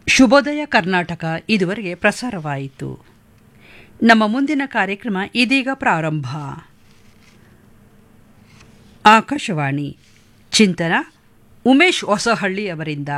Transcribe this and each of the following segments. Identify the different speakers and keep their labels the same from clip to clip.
Speaker 1: ಶುಭೋದಯ ಕರ್ನಾಟಕ ಇದುವರೆಗೆ ಪ್ರಸಾರವಾಯಿತು ನಮ್ಮ ಮುಂದಿನ ಕಾರ್ಯಕ್ರಮ ಇದೀಗ ಪ್ರಾರಂಭ ಆಕಾಶವಾಣಿ ಚಿಂತನ ಉಮೇಶ್ ಹೊಸಹಳ್ಳಿ ಅವರಿಂದ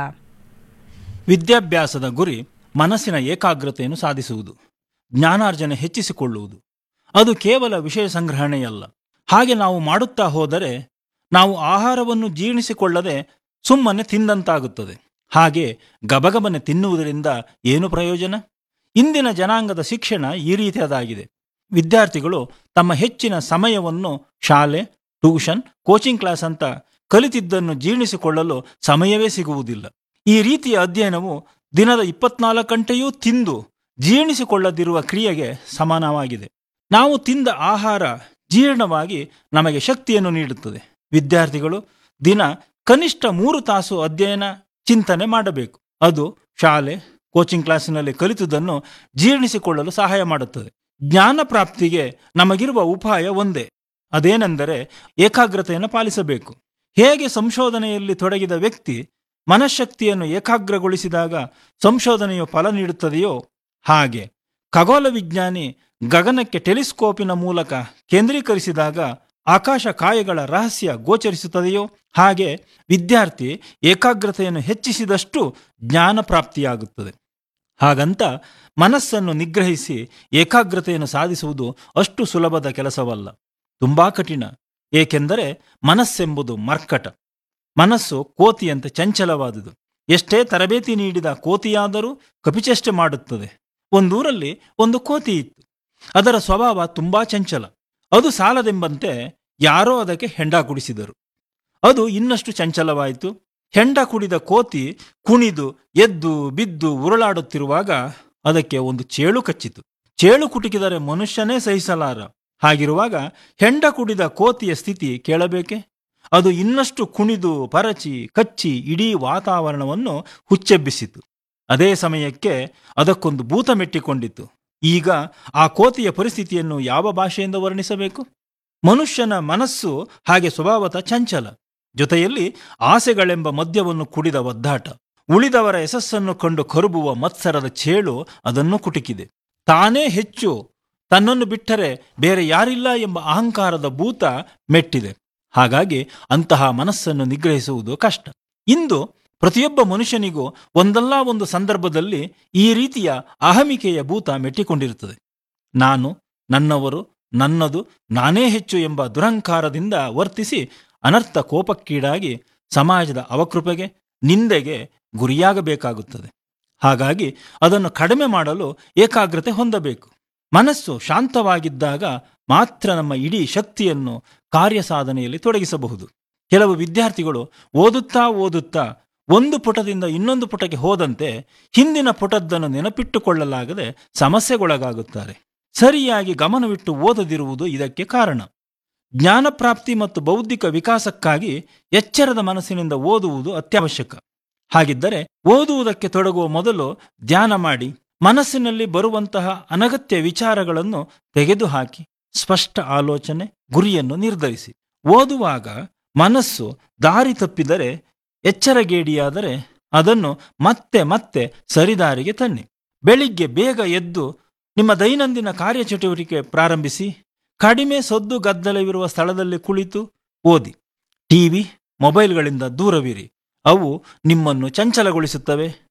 Speaker 2: ವಿದ್ಯಾಭ್ಯಾಸದ ಗುರಿ ಮನಸ್ಸಿನ ಏಕಾಗ್ರತೆಯನ್ನು ಸಾಧಿಸುವುದು ಜ್ಞಾನಾರ್ಜನೆ ಹೆಚ್ಚಿಸಿಕೊಳ್ಳುವುದು ಅದು ಕೇವಲ ವಿಷಯ ಸಂಗ್ರಹಣೆಯಲ್ಲ ಹಾಗೆ ನಾವು ಮಾಡುತ್ತಾ ಹೋದರೆ ನಾವು ಆಹಾರವನ್ನು ಜೀರ್ಣಿಸಿಕೊಳ್ಳದೆ ಸುಮ್ಮನೆ ತಿಂದಂತಾಗುತ್ತದೆ ಹಾಗೆ ಗಬಗಬನೆ ತಿನ್ನುವುದರಿಂದ ಏನು ಪ್ರಯೋಜನ ಇಂದಿನ ಜನಾಂಗದ ಶಿಕ್ಷಣ ಈ ರೀತಿಯದಾಗಿದೆ ವಿದ್ಯಾರ್ಥಿಗಳು ತಮ್ಮ ಹೆಚ್ಚಿನ ಸಮಯವನ್ನು ಶಾಲೆ ಟ್ಯೂಷನ್ ಕೋಚಿಂಗ್ ಕ್ಲಾಸ್ ಅಂತ ಕಲಿತಿದ್ದನ್ನು ಜೀರ್ಣಿಸಿಕೊಳ್ಳಲು ಸಮಯವೇ ಸಿಗುವುದಿಲ್ಲ ಈ ರೀತಿಯ ಅಧ್ಯಯನವು ದಿನದ ಇಪ್ಪತ್ನಾಲ್ಕು ಗಂಟೆಯೂ ತಿಂದು ಜೀರ್ಣಿಸಿಕೊಳ್ಳದಿರುವ ಕ್ರಿಯೆಗೆ ಸಮಾನವಾಗಿದೆ ನಾವು ತಿಂದ ಆಹಾರ ಜೀರ್ಣವಾಗಿ ನಮಗೆ ಶಕ್ತಿಯನ್ನು ನೀಡುತ್ತದೆ ವಿದ್ಯಾರ್ಥಿಗಳು ದಿನ ಕನಿಷ್ಠ ಮೂರು ತಾಸು ಅಧ್ಯಯನ ಚಿಂತನೆ ಮಾಡಬೇಕು ಅದು ಶಾಲೆ ಕೋಚಿಂಗ್ ಕ್ಲಾಸಿನಲ್ಲಿ ಕಲಿತುದನ್ನು ಜೀರ್ಣಿಸಿಕೊಳ್ಳಲು ಸಹಾಯ ಮಾಡುತ್ತದೆ ಜ್ಞಾನ ಪ್ರಾಪ್ತಿಗೆ ನಮಗಿರುವ ಉಪಾಯ ಒಂದೇ ಅದೇನೆಂದರೆ ಏಕಾಗ್ರತೆಯನ್ನು ಪಾಲಿಸಬೇಕು ಹೇಗೆ ಸಂಶೋಧನೆಯಲ್ಲಿ ತೊಡಗಿದ ವ್ಯಕ್ತಿ ಮನಃಶಕ್ತಿಯನ್ನು ಏಕಾಗ್ರಗೊಳಿಸಿದಾಗ ಸಂಶೋಧನೆಯು ಫಲ ನೀಡುತ್ತದೆಯೋ ಹಾಗೆ ಖಗೋಳ ವಿಜ್ಞಾನಿ ಗಗನಕ್ಕೆ ಟೆಲಿಸ್ಕೋಪಿನ ಮೂಲಕ ಕೇಂದ್ರೀಕರಿಸಿದಾಗ ಆಕಾಶ ಕಾಯಗಳ ರಹಸ್ಯ ಗೋಚರಿಸುತ್ತದೆಯೋ ಹಾಗೆ ವಿದ್ಯಾರ್ಥಿ ಏಕಾಗ್ರತೆಯನ್ನು ಹೆಚ್ಚಿಸಿದಷ್ಟು ಜ್ಞಾನ ಪ್ರಾಪ್ತಿಯಾಗುತ್ತದೆ ಹಾಗಂತ ಮನಸ್ಸನ್ನು ನಿಗ್ರಹಿಸಿ ಏಕಾಗ್ರತೆಯನ್ನು ಸಾಧಿಸುವುದು ಅಷ್ಟು ಸುಲಭದ ಕೆಲಸವಲ್ಲ ತುಂಬಾ ಕಠಿಣ ಏಕೆಂದರೆ ಮನಸ್ಸೆಂಬುದು ಮರ್ಕಟ ಮನಸ್ಸು ಕೋತಿಯಂತೆ ಚಂಚಲವಾದುದು ಎಷ್ಟೇ ತರಬೇತಿ ನೀಡಿದ ಕೋತಿಯಾದರೂ ಕಪಿಚೆಷ್ಟೆ ಮಾಡುತ್ತದೆ ಒಂದೂರಲ್ಲಿ ಒಂದು ಕೋತಿ ಇತ್ತು ಅದರ ಸ್ವಭಾವ ತುಂಬಾ ಚಂಚಲ ಅದು ಸಾಲದೆಂಬಂತೆ ಯಾರೋ ಅದಕ್ಕೆ ಹೆಂಡ ಕುಡಿಸಿದರು ಅದು ಇನ್ನಷ್ಟು ಚಂಚಲವಾಯಿತು ಹೆಂಡ ಕುಡಿದ ಕೋತಿ ಕುಣಿದು ಎದ್ದು ಬಿದ್ದು ಉರುಳಾಡುತ್ತಿರುವಾಗ ಅದಕ್ಕೆ ಒಂದು ಚೇಳು ಕಚ್ಚಿತು ಚೇಳು ಕುಟುಕಿದರೆ ಮನುಷ್ಯನೇ ಸಹಿಸಲಾರ ಹಾಗಿರುವಾಗ ಹೆಂಡ ಕುಡಿದ ಕೋತಿಯ ಸ್ಥಿತಿ ಕೇಳಬೇಕೆ ಅದು ಇನ್ನಷ್ಟು ಕುಣಿದು ಪರಚಿ ಕಚ್ಚಿ ಇಡೀ ವಾತಾವರಣವನ್ನು ಹುಚ್ಚೆಬ್ಬಿಸಿತು ಅದೇ ಸಮಯಕ್ಕೆ ಅದಕ್ಕೊಂದು ಭೂತ ಮೆಟ್ಟಿಕೊಂಡಿತು ಈಗ ಆ ಕೋತಿಯ ಪರಿಸ್ಥಿತಿಯನ್ನು ಯಾವ ಭಾಷೆಯಿಂದ ವರ್ಣಿಸಬೇಕು ಮನುಷ್ಯನ ಮನಸ್ಸು ಹಾಗೆ ಸ್ವಭಾವತ ಚಂಚಲ ಜೊತೆಯಲ್ಲಿ ಆಸೆಗಳೆಂಬ ಮದ್ಯವನ್ನು ಕುಡಿದ ಒದ್ದಾಟ ಉಳಿದವರ ಯಶಸ್ಸನ್ನು ಕಂಡು ಕರುಬುವ ಮತ್ಸರದ ಚೇಳು ಅದನ್ನು ಕುಟುಕಿದೆ ತಾನೇ ಹೆಚ್ಚು ತನ್ನನ್ನು ಬಿಟ್ಟರೆ ಬೇರೆ ಯಾರಿಲ್ಲ ಎಂಬ ಅಹಂಕಾರದ ಭೂತ ಮೆಟ್ಟಿದೆ ಹಾಗಾಗಿ ಅಂತಹ ಮನಸ್ಸನ್ನು ನಿಗ್ರಹಿಸುವುದು ಕಷ್ಟ ಇಂದು ಪ್ರತಿಯೊಬ್ಬ ಮನುಷ್ಯನಿಗೂ ಒಂದಲ್ಲ ಒಂದು ಸಂದರ್ಭದಲ್ಲಿ ಈ ರೀತಿಯ ಅಹಮಿಕೆಯ ಭೂತ ಮೆಟ್ಟಿಕೊಂಡಿರುತ್ತದೆ ನಾನು ನನ್ನವರು ನನ್ನದು ನಾನೇ ಹೆಚ್ಚು ಎಂಬ ದುರಹಂಕಾರದಿಂದ ವರ್ತಿಸಿ ಅನರ್ಥ ಕೋಪಕ್ಕೀಡಾಗಿ ಸಮಾಜದ ಅವಕೃಪೆಗೆ ನಿಂದೆಗೆ ಗುರಿಯಾಗಬೇಕಾಗುತ್ತದೆ ಹಾಗಾಗಿ ಅದನ್ನು ಕಡಿಮೆ ಮಾಡಲು ಏಕಾಗ್ರತೆ ಹೊಂದಬೇಕು ಮನಸ್ಸು ಶಾಂತವಾಗಿದ್ದಾಗ ಮಾತ್ರ ನಮ್ಮ ಇಡೀ ಶಕ್ತಿಯನ್ನು ಕಾರ್ಯ ಸಾಧನೆಯಲ್ಲಿ ತೊಡಗಿಸಬಹುದು ಕೆಲವು ವಿದ್ಯಾರ್ಥಿಗಳು ಓದುತ್ತಾ ಓದುತ್ತಾ ಒಂದು ಪುಟದಿಂದ ಇನ್ನೊಂದು ಪುಟಕ್ಕೆ ಹೋದಂತೆ ಹಿಂದಿನ ಪುಟದ್ದನ್ನು ನೆನಪಿಟ್ಟುಕೊಳ್ಳಲಾಗದೆ ಸಮಸ್ಯೆಗೊಳಗಾಗುತ್ತಾರೆ ಸರಿಯಾಗಿ ಗಮನವಿಟ್ಟು ಓದದಿರುವುದು ಇದಕ್ಕೆ ಕಾರಣ ಜ್ಞಾನಪ್ರಾಪ್ತಿ ಮತ್ತು ಬೌದ್ಧಿಕ ವಿಕಾಸಕ್ಕಾಗಿ ಎಚ್ಚರದ ಮನಸ್ಸಿನಿಂದ ಓದುವುದು ಅತ್ಯವಶ್ಯಕ ಹಾಗಿದ್ದರೆ ಓದುವುದಕ್ಕೆ ತೊಡಗುವ ಮೊದಲು ಧ್ಯಾನ ಮಾಡಿ ಮನಸ್ಸಿನಲ್ಲಿ ಬರುವಂತಹ ಅನಗತ್ಯ ವಿಚಾರಗಳನ್ನು ತೆಗೆದುಹಾಕಿ ಸ್ಪಷ್ಟ ಆಲೋಚನೆ ಗುರಿಯನ್ನು ನಿರ್ಧರಿಸಿ ಓದುವಾಗ ಮನಸ್ಸು ದಾರಿ ತಪ್ಪಿದರೆ ಎಚ್ಚರಗೇಡಿಯಾದರೆ ಅದನ್ನು ಮತ್ತೆ ಮತ್ತೆ ಸರಿದಾರಿಗೆ ತನ್ನಿ ಬೆಳಿಗ್ಗೆ ಬೇಗ ಎದ್ದು ನಿಮ್ಮ ದೈನಂದಿನ ಕಾರ್ಯಚಟುವಟಿಕೆ ಪ್ರಾರಂಭಿಸಿ ಕಡಿಮೆ ಸದ್ದು ಗದ್ದಲವಿರುವ ಸ್ಥಳದಲ್ಲಿ ಕುಳಿತು ಓದಿ ಟಿವಿ ಮೊಬೈಲ್ಗಳಿಂದ ದೂರವಿರಿ ಅವು ನಿಮ್ಮನ್ನು ಚಂಚಲಗೊಳಿಸುತ್ತವೆ